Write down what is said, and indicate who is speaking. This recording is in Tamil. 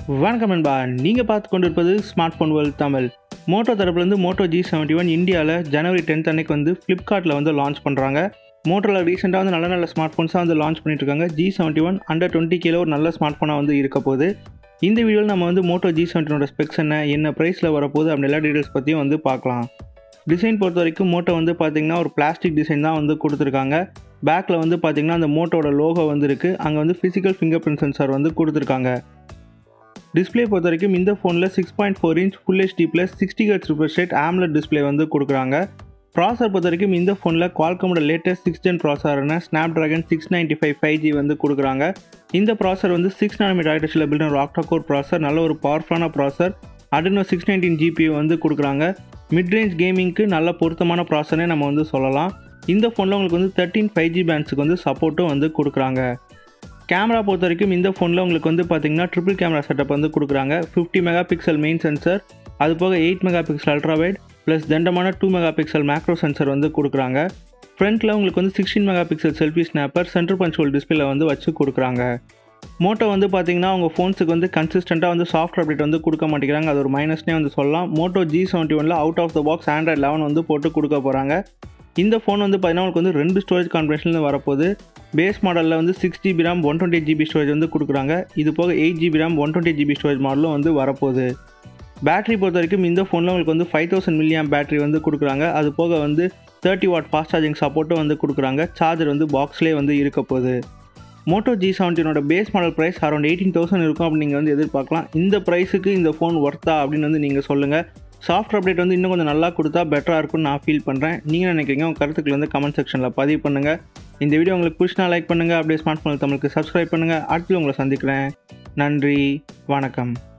Speaker 1: வணக்கம் நண்பா நீங்கள் பார்த்து கொண்டிருப்பது smart phone world Tamil Moto தரப்புலேருந்து மோட்டோ ஜி செவன்ட்டி ஒன் இந்தியாவில் ஜனவரி டென்த் அன்னைக்கு வந்து ஃப்ளிப்கார்ட்டில் வந்து லான்ச் பண்ணுறாங்க மோட்டோவில் ரீசெண்டாக வந்து நல்ல நல்ல ஸ்மார்ட் ஃபோன்ஸாக வந்து லான்ச் பண்ணிட்டு இருக்காங்க G seventy one under twenty kilo ஒரு நல்ல ஸ்மார்ட் ஃபோனாக வந்து இருக்க போகுது இந்த வீடியோவில் நம்ம வந்து மோட்டோ ஜி செவன்ட்டினோட ஸ்பெக்ஸ் என்ன என்ன ப்ரைஸில் வரப்போகுது அப்படி எல்லா டீட்டெயில்ஸ் பற்றியும் வந்து பார்க்கலாம் டிசைன் பொறுத்த வரைக்கும் மோட்டோ வந்து பார்த்திங்கன்னா ஒரு பிளாஸ்டிக் டிசைன் தான் வந்து கொடுத்துருக்காங்க பேக்கில் வந்து பார்த்திங்கன்னா அந்த மோட்டோட லோகோ வந்து இருக்குது அங்கே வந்து ஃபிசிக்கல் ஃபிங்கர் பிரிண்ட் சென்சார் வந்து கொடுத்துருக்காங்க டிஸ்பிளே பொறுத்த வரைக்கும் இந்த ஃபோனில் six point four inch full HD plus sixty hertz refresh rate AMOLED display வந்து கொடுக்குறாங்க ப்ராசர் பொறுத்த வரைக்கும் இந்த ஃபோனில் குவால்கமோட லேட்டஸ்ட் சிக்ஸ் ஜென் ப்ராசரான Snapdragon six ninety five five G வந்து கொடுக்குறாங்க இந்த ப்ராசர் வந்து சிக்ஸ் நானோமீட்டர் ஆக்டேஷனில் பில்ட் ஒரு ஆக்டா கோர் ப்ராசர் நல்ல ஒரு பவர்ஃபுல்லான ப்ராசர் அடுனோ சிக்ஸ் நைன்டீன் ஜிபி வந்து கொடுக்குறாங்க மிட் ரேஞ்ச் கேமிங்க்கு நல்ல பொருத்தமான ப்ராசர்னே நம்ம வந்து சொல்லலாம் இந்த ஃபோனில் உங்களுக்கு வந்து தேர்ட்டின் ஃபைவ் ஜி பேண்ட்ஸுக்கு வந்து சப்போர்ட்டும் வந்து கொடுக்குறாங்க கேமரா பொறுத்த வரைக்கும் இந்த ஃபோனில் உங்களுக்கு வந்து பார்த்தீங்கன்னா ட்ரிபிள் கேமரா செட்டப் வந்து கொடுக்குறாங்க fifty megapixel main sensor அது போக eight megapixel ultrawide plus தண்டமான two megapixel macro sensor வந்து கொடுக்குறாங்க ஃப்ரண்ட்டில் உங்களுக்கு வந்து sixteen megapixel selfie snapper centre punch hole display வந்து வச்சு கொடுக்குறாங்க மோட்டோ வந்து பார்த்தீங்கன்னா உங்கள் ஃபோன்ஸுக்கு வந்து கன்சிஸ்டண்ட்டாக வந்து சாஃப்ட்வேர் அப்டேட் வந்து கொடுக்க மாட்டேங்கிறாங்க அது ஒரு மைனஸ்னே வந்து சொல்லலாம் மோட்டோ ஜி செவன்ட்டி ஒனில் out of the box android eleven வந்து போட்டு கொடுக்க போகிறாங்க இந்த ஃபோன் வந்து பார்த்தீங்கன்னா உங்களுக்கு வந்து ரெண்டு ஸ்டோரேஜ் கான்ஃபிகரேஷன் வரப்போகுது பேஸ் மாடலில் வந்து six GB RAM one twenty GB storage வந்து கொடுக்குறாங்க இது போக eight GB RAM one twenty GB storage மாடலும் வந்து வரப்போகுது பேட்டரி பொறுத்த வரைக்கும் இந்த ஃபோனில் உங்களுக்கு வந்து ஃபைவ் தௌசண்ட் மில்லியம் பேட்டரி வந்து கொடுக்குறாங்க அது போக வந்து தேர்ட்டி வாட் ஃபாஸ்ட் சார்ஜிங் சப்போர்ட்டும் வந்து கொடுக்குறாங்க சார்ஜர் வந்து பாக்ஸ்லேயே வந்து இருக்க போகுது மோட்டோ ஜி செவன்டீனோட base model price around eighteen thousand இருக்கும் அப்படின்னு நீங்கள் வந்து எதிர்பார்க்கலாம் இந்த ப்ரைஸுக்கு இந்த ஃபோன் ஒர்த்தா அப்படின்னு வந்து நீங்கள் சொல்லுங்கள் சாஃப்ட்வேர் அப்டேட் வந்து இன்னும் கொஞ்சம் நல்லா கொடுத்தா பெட்டராக இருக்கும்னு நான் ஃபீல் பண்ணுறேன் நீங்கள் நினைக்கிறீங்க உங்கள் கருத்துக்கள் வந்து கமெண்ட் செக்ஷனில் பதிவு பண்ணுங்கள் இந்த வீடியோ உங்களுக்கு பிடிச்சினா லைக் பண்ணுங்கள் அப்படியே ஸ்மார்ட் ஃபோன் தமிழுக்கு சப்ஸ்கிரைப் பண்ணுங்கள் அடுத்து உங்களை சந்திக்கிறேன் நன்றி வணக்கம்